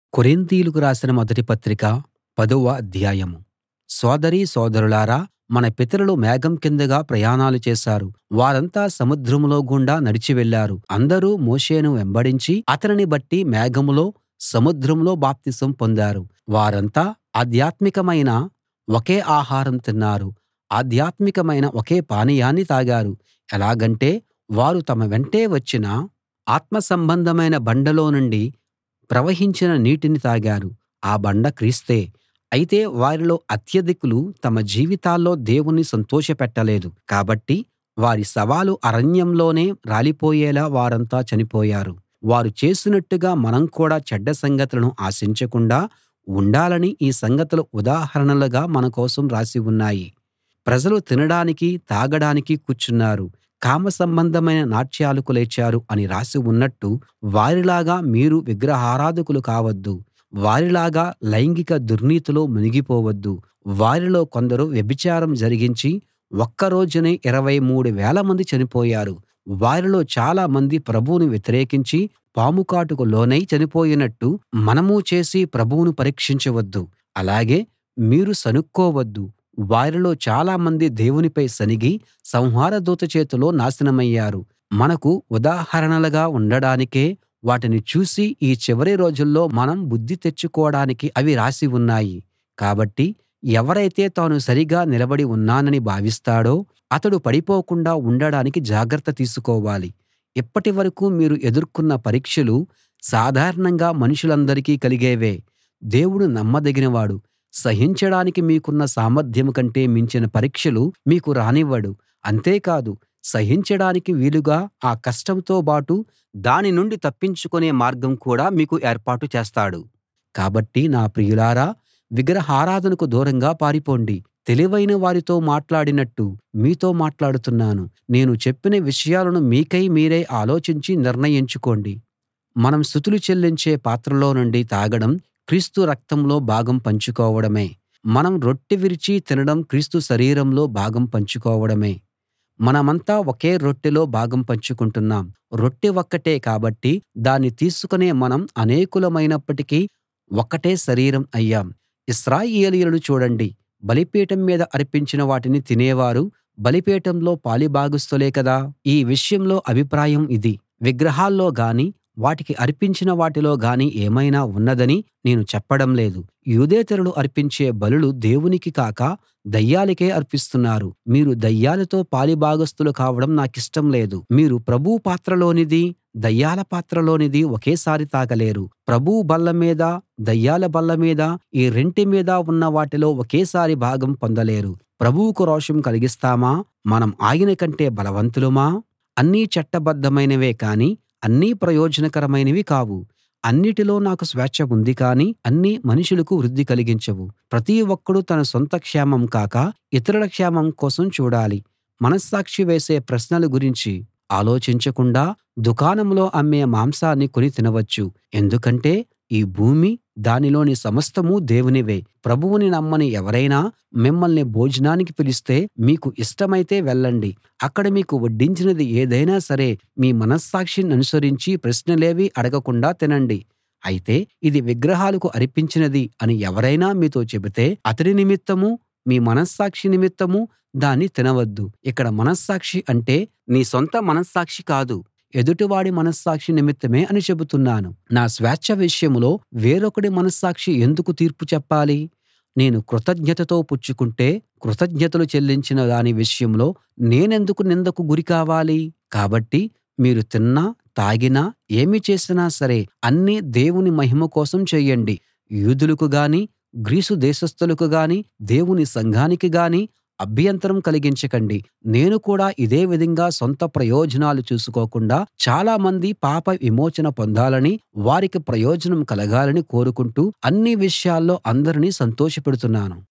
కొరింతీయులకు రాసిన మొదటి పత్రిక పదవ అధ్యాయం సోదరీ సోదరులారా మన పితరులు మేఘం కిందుగా ప్రయాణాలు చేశారు వారంతా సముద్రంలో గుండా నడిచి వెళ్ళారు అందరూ మోషేను వెంబడించి అతనిని బట్టి మేఘంలో సముద్రంలో బాప్తిసం పొందారు వారంతా ఆధ్యాత్మికమైన ఒకే ఆహారం తిన్నారు ఆధ్యాత్మికమైన ఒకే పానీయాన్ని తాగారు ఎలాగంటే వారు తమ వెంటే వచ్చిన ఆత్మ సంబంధమైన బండలో నుండి ప్రవహించిన నీటిని తాగారు ఆ బండ క్రీస్తే అయితే వారిలో అత్యధికులు తమ జీవితాల్లో దేవుణ్ణి సంతోషపెట్టలేదు కాబట్టి వారి శవాలు అరణ్యంలోనే రాలిపోయేలా వారంతా చనిపోయారు వారు చేసినట్టుగా మనం కూడా చెడ్డ సంగతులను ఆశించకుండా ఉండాలని ఈ సంగతులు ఉదాహరణలుగా మన కోసం రాసి ఉన్నాయి ప్రజలు తినడానికి తాగడానికి కూర్చున్నారు కామ సంబంధమైన నాట్యాలకు లేచారు అని రాసి ఉన్నట్టు వారిలాగా మీరు విగ్రహారాధకులు కావద్దు వారిలాగా లైంగిక దుర్నీతిలో మునిగిపోవద్దు వారిలో కొందరు వ్యభిచారం జరిగించి ఒక్క రోజునే ఇరవై మూడు వేలమంది చనిపోయారు వారిలో చాలా మంది ప్రభువును వ్యతిరేకించి పాము కాటుకు లోనై చనిపోయినట్టు మనమూ చేసి ప్రభువును పరీక్షించవద్దు అలాగే మీరు సణుక్కోవద్దు వారిలో చాలా మంది దేవునిపై సణిగి సంహార దూత చేతిలో నాశనమయ్యారు మనకు ఉదాహరణలుగా ఉండడానికే వాటిని చూసి ఈ చివరి రోజుల్లో మనం బుద్ధి తెచ్చుకోడానికి అవి రాసి ఉన్నాయి కాబట్టి ఎవరైతే తాను సరిగా నిలబడి ఉన్నానని భావిస్తాడో అతడు పడిపోకుండా ఉండడానికి జాగ్రత్త తీసుకోవాలి ఇప్పటి వరకూ మీరు ఎదుర్కొన్న పరీక్షలు సాధారణంగా మనుషులందరికీ కలిగేవే దేవుడు నమ్మదగినవాడు సహించడానికి మీకున్న సామర్థ్యం కంటే మించిన పరీక్షలు మీకు రానివ్వడు అంతేకాదు సహించడానికి వీలుగా ఆ కష్టంతో బాటు దాని నుండి తప్పించుకునే మార్గం కూడా మీకు ఏర్పాటు చేస్తాడు కాబట్టి నా ప్రియులారా విగ్రహారాధనకు దూరంగా పారిపోండి తెలివైన వారితో మాట్లాడినట్టు మీతో మాట్లాడుతున్నాను నేను చెప్పిన విషయాలను మీకై మీరే ఆలోచించి నిర్ణయించుకోండి మనం స్తుతులు చెల్లించే పాత్రలో నుండి తాగడం క్రీస్తు రక్తంలో భాగం పంచుకోవడమే మనం రొట్టె విరిచి తినడం క్రీస్తు శరీరంలో భాగం పంచుకోవడమే మనమంతా ఒకే రొట్టెలో భాగం పంచుకుంటున్నాం రొట్టె ఒక్కటే కాబట్టి దాన్ని తీసుకునే మనం అనేకులమైనప్పటికీ ఒక్కటే శరీరం అయ్యాం ఇశ్రాయేలీయులను చూడండి బలిపీఠం మీద అర్పించిన వాటిని తినేవారు బలిపీఠంలో పాలిభాగస్తులే కదా ఈ విషయంలో అభిప్రాయం ఇది విగ్రహాల్లో గానీ వాటికి అర్పించిన వాటిలో గానీ ఏమైనా ఉన్నదని నేను చెప్పడం లేదు యూదేతరులు అర్పించే బలులు దేవునికి కాక దయ్యాలకే అర్పిస్తున్నారు మీరు దయ్యాలతో పాలిభాగస్తులు కావడం నాకిష్టం లేదు మీరు ప్రభువు పాత్రలోనిది దయ్యాల పాత్రలోనిది ఒకేసారి తాగలేరు ప్రభువు బల్ల మీద దయ్యాల బల్ల మీద ఈ రెంటి మీద ఉన్న వాటిలో ఒకేసారి భాగం పొందలేరు ప్రభువుకు రోషం కలిగిస్తామా మనం ఆయన కంటే బలవంతులమా అన్నీ చట్టబద్ధమైనవే కానీ అన్నీ ప్రయోజనకరమైనవి కావు అన్నిటిలో నాకు స్వేచ్ఛ ఉంది కానీ అన్నీ మనుషులకు వృద్ధి కలిగించవు ప్రతి ఒక్కడూ తన సొంత క్షేమం కాక ఇతరుల క్షేమం కోసం చూడాలి మనస్సాక్షి వేసే ప్రశ్నల గురించి ఆలోచించకుండా దుకాణంలో అమ్మే మాంసాన్ని కొని తినవచ్చు ఎందుకంటే ఈ భూమి దానిలోని సమస్తమూ దేవునివే ప్రభువుని నమ్మని ఎవరైనా మిమ్మల్ని భోజనానికి పిలిస్తే మీకు ఇష్టమైతే వెళ్ళండి అక్కడ మీకు వడ్డించినది ఏదైనా సరే మీ మనస్సాక్షిననుసరించి ప్రశ్నలేవీ అడగకుండా తినండి అయితే ఇది విగ్రహాలకు అర్పించినది అని ఎవరైనా మీతో చెబితే అతడి నిమిత్తమూ మీ మనస్సాక్షి నిమిత్తమూ దాన్ని తినవద్దు ఇక్కడ మనస్సాక్షి అంటే నీ సొంత మనస్సాక్షి కాదు ఎదుటివాడి మనస్సాక్షి నిమిత్తమే అని చెబుతున్నాను నా స్వేచ్ఛ విషయంలో వేరొకడి మనస్సాక్షి ఎందుకు తీర్పు చెప్పాలి నేను కృతజ్ఞతతో పుచ్చుకుంటే కృతజ్ఞతలు చెల్లించిన దాని విషయంలో నేనెందుకు నిందకు గురి కావాలి కాబట్టి మీరు తిన్నా తాగినా ఏమి చేసినా సరే అన్నీ దేవుని మహిమ కోసం చేయండి యూదులకు గాని గ్రీసు దేశస్థులకు గాని దేవుని సంఘానికి గాని అభ్యంతరం కలిగించకండి నేను కూడా ఇదే విధంగా సొంత ప్రయోజనాలు చూసుకోకుండా చాలా మంది పాప విమోచన పొందాలని వారికి ప్రయోజనం కలగాలని కోరుకుంటూ అన్ని విషయాల్లో అందరినీ సంతోషపెడుతున్నాను